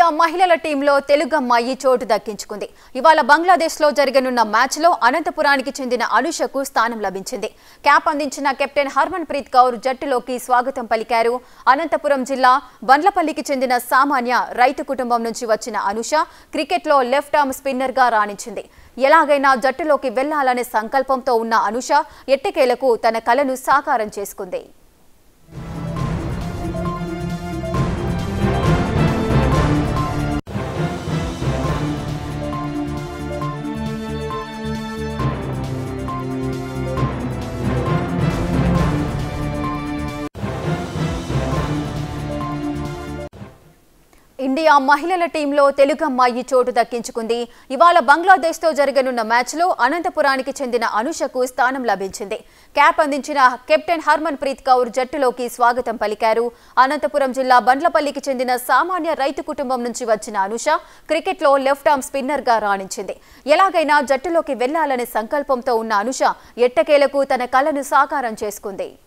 India మహిళల టీంలో తెలుగు అమ్మాయి చోటు దక్కించుకుంది ఇవాళ బంగ్లాదేశ్లో జరగనున్న మ్యాచ్లో అనంతపురానికి చెందిన అనుషకు స్థానం లభించింది క్యాప్ అందించిన కెప్టెన్ హర్మన్ ప్రీత్ కౌర్ జట్టులోకి స్వాగతం పలికారు అనంతపురం జిల్లా బండ్లపల్లికి చెందిన సామాన్య రైతు కుటుంబం నుంచి వచ్చిన అనుష క్రికెట్లో లెఫ్ట్ ఆర్మ్ స్పిన్నర్గా రాణించింది ఎలాగైనా జట్టులోకి వెళ్లాలనే సంకల్పంతో ఉన్న అనుష ఎట్టకేలకు తన కలను సాకారం చేసుకుంది ఇండియా మహిళల టీంలో తెలుగు అమ్మాయి చోటు దక్కించుకుంది ఇవాళ బంగ్లాదేశ్తో జరగనున్న మ్యాచ్లో అనంతపురానికి చెందిన అనుషకు స్థానం లభించింది క్యాప్ అందించిన కెప్టెన్ హర్మన్ ప్రీత్ కౌర్ జట్టులోకి స్వాగతం పలికారు అనంతపురం జిల్లా బండ్లపల్లికి చెందిన సామాన్య రైతు కుటుంబం నుంచి వచ్చిన అనుష క్రికెట్లో లెఫ్ట్ ఆర్మ్ స్పిన్నర్గా రాణించింది ఎలాగైనా జట్టులోకి వెళ్లాలనే సంకల్పంతో ఉన్న అనుష ఎట్టకేలకు తన కలను సాకారం చేసుకుంది